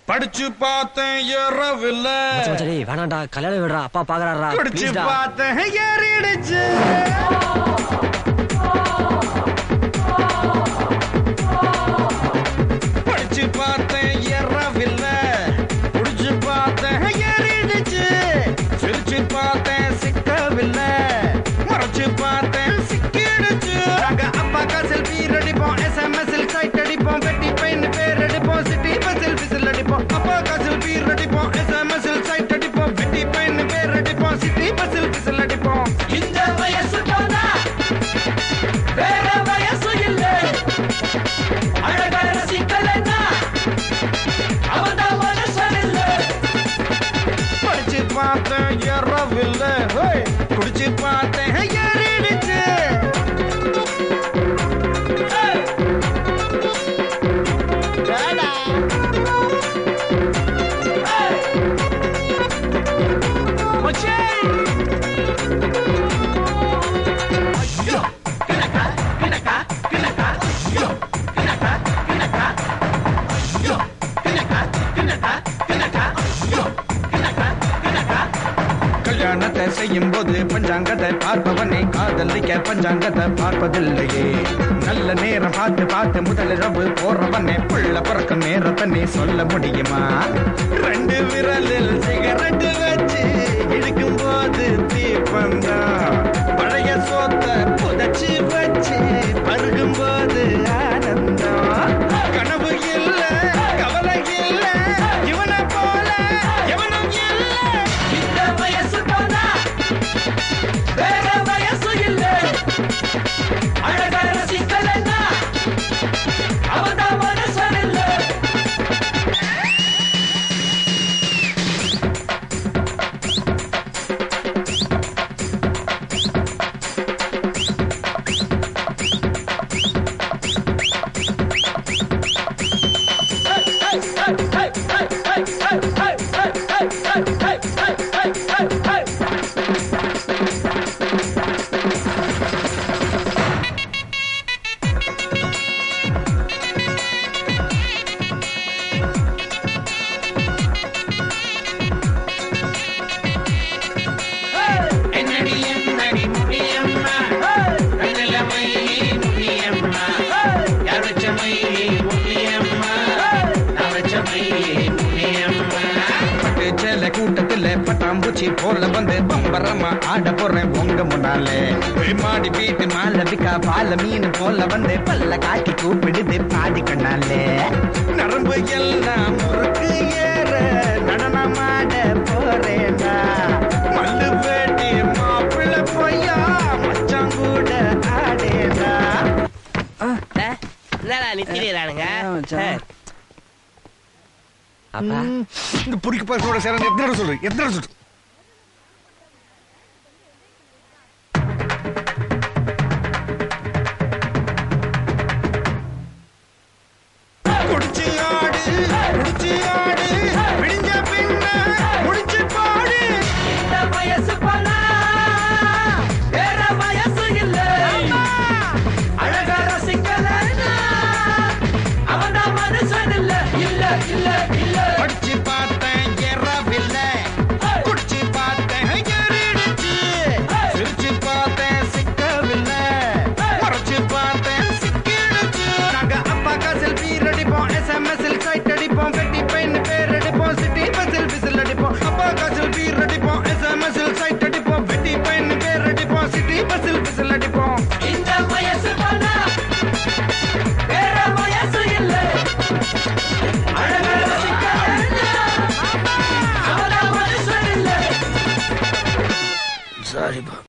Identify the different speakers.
Speaker 1: படிச்சு பார்த்தேன் ஏறவில்ல
Speaker 2: மச்சான், மச்சான், டேய், வேணாம்டா கல்யாணம் விடுறா அப்பா பாக்குறாரா
Speaker 1: குடிச்சு பார்த்தேன் ஏறிடுச்சு படிச்சு பார்த்தேன் ஏறவில்லை குடிச்சு பார்த்தேன் ஏறிடுச்சு சிரிச்சு பார்த்தேன் சிக்கவில்லை மறைச்சு பார்த்தேன் சிக்கிடுச்சு நாங்க அப்பாக்கா செல்ஃபி அடிப்போம் எஸ்எம்எஸ் சைட் அடிப்போம் வெட்டி பெயின் பேர் அடிப்போம் சிட்டி பஸ்ஸில் விசில் அடிப்போம் அப்பாக்கா செல்ஃபி அடிப்போம் எஸ்எம்எஸ் சைட் அடிப்போம் வெட்டி பெயின் பேர் அடிப்போம் சிட்டி பஸ்ஸில் விசில் அடிப்போம்
Speaker 3: இந்த வயசு போனா வேற வயசு இல்லை அழக ரசிக்கலைன்னா அவன்தான் மனுஷன் இல்லை
Speaker 1: படிச்சு பார்த்தேன் ஏறவில்லை ஹோய். குடிச்சு பார்த்தேன் ஏறிடுச்சு ஏடா. கல்யாணத்தை செய்யும் போது பஞ்சாங்கத்தை பார்ப்பவனே காதலிக்க பஞ்சாங்கத்தை பார்ப்பதில்லையே நல்ல நேரம் பார்த்து பார்த்து முதலிரவு போறவனே புள்ள பிறக்கும் நேரத்தை நீ சொல்ல முடியுமா ரெண்டு விரலில் சிகரெட்டு வச்சு இழுக்கும் போது தீபந்தான் பழைய சோத்த புதைச்சு வச்சு பருகும் போது ஆனந்தம் கனவு இல்ல கவலை இல்ல இவனை போல எவனும் இல்லை
Speaker 3: இந்த வயசு போனா வேற வயசு இல்லை அழக ரசிக்கலைன்னா அவன்தான் மனுஷன் இல்லை
Speaker 1: என்னடி என்னடி முடியம்மா கண்ணிலமை முடியம்மா யார் வச்ச மை முடியம்மா நான் வச்ச மை முடியம்மா பட்டு சேல கூட்டத்துல பட்டாம்பூச்சி போல வந்து பம்பரமா ஆட போறேன் உங்க முன்னாலே மாடி வீட்டு மாலவிக்கா பால மீன் போல வந்து பல்ல காட்டி கூப்பிடுது பாதி கண்ணாலே நரம்பு எல்லாம் முறுக்கு ஏற நடனமாட போறேனா மல்லு வேட்டி மாப்பிள்ள பொய்யா மச்சான் கூட ஆடேனா
Speaker 4: என்னடா நித்திரிறானுங்க
Speaker 2: அப்பா
Speaker 5: இந்த பொறிக்கு பாசோட சேர எத்தனை தடவை சொல்லு எத்தனை தடவை சொல்லு
Speaker 1: குடிச்சு ஆடு குடிச்சு ஆடு விடிஞ்ச பின்ன முடிச்சு பாடு
Speaker 3: இந்த வயசு போனா வேற வயசு இல்லை அழக ரசிக்கலைன்னா அவன்தான் மனுஷன் இல்லை இல்லை இல்லை இல்லை
Speaker 1: படிச்சு பார்த்தேன் ஏறவில்லை குடிச்சு பார்த்தேன் ஏறிடுச்சு சிரிச்சு பார்த்தேன் சிக்கவில்லை மறைச்சு பார்த்தேன் சிக்கிடுச்சு நாங்க அப்பாக்கா செல்ஃபி அடிப்போம் எஸ்எம்எஸ் சைட் அடிப்போம் வெட்டி பெயின் பேர் அடிப்போம் சிட்டி பஸ்ஸில் விசில் அடிப்போம் அப்பாக்கா செல்ஃபி அடிப்போம் எஸ்எம்எஸ் சைட் அடிப்போம் வெட்டி பெயின் பேர் அடிப்போம் சிட்டி பஸ்ஸில் விசில் அடிப்போம்
Speaker 3: இந்த வயசு போனா வேற வயசு இல்லை அழக ரசிக்கலைன்னா அவன்தான் மனுஷன் இல்லை
Speaker 2: சாரிப்பா